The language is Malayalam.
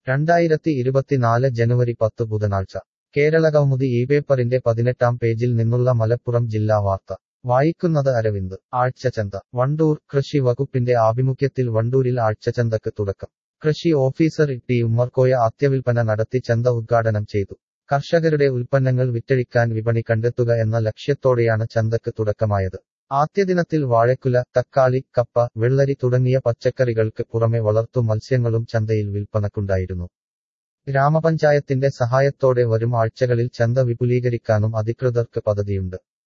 രണ്ടായിരത്തി ഇരുപത്തിനാല് ജനുവരി പത്ത് ബുധനാഴ്ച കേരളകൗമുദി ഈ പേപ്പറിന്റെ പതിനെട്ടാം പേജിൽ നിന്നുള്ള മലപ്പുറം ജില്ലാ വാർത്ത വായിക്കുന്നത് അരവിന്ദ് ആഴ്ചചന്ത വണ്ടൂർ കൃഷി വകുപ്പിന്റെ ആഭിമുഖ്യത്തിൽ വണ്ടൂരിൽ ആഴ്ചചന്തക്ക് തുടക്കം കൃഷി ഓഫീസർ ടി ഉമ്മർകോയ ആത്യവിൽപ്പന നടത്തി ചന്ത ഉദ്ഘാടനം ചെയ്തു കർഷകരുടെ ഉൽപ്പന്നങ്ങൾ വിറ്റഴിക്കാൻ വിപണി കണ്ടെത്തുക എന്ന ലക്ഷ്യത്തോടെയാണ് ചന്തക്ക് തുടക്കമായത് ആദ്യദിനത്തിൽ വാഴക്കുല തക്കാളി കപ്പ വെള്ളരി തുടങ്ങിയ പച്ചക്കറികൾക്ക് പുറമെ വളർത്തു മത്സ്യങ്ങളും ചന്തയിൽ വിൽപ്പനക്കുണ്ടായിരുന്നു ഗ്രാമപഞ്ചായത്തിന്റെ സഹായത്തോടെ വരും ആഴ്ചകളിൽ ചന്ത വിപുലീകരിക്കാനും അധികൃതർക്ക് പദ്ധതിയുണ്ട്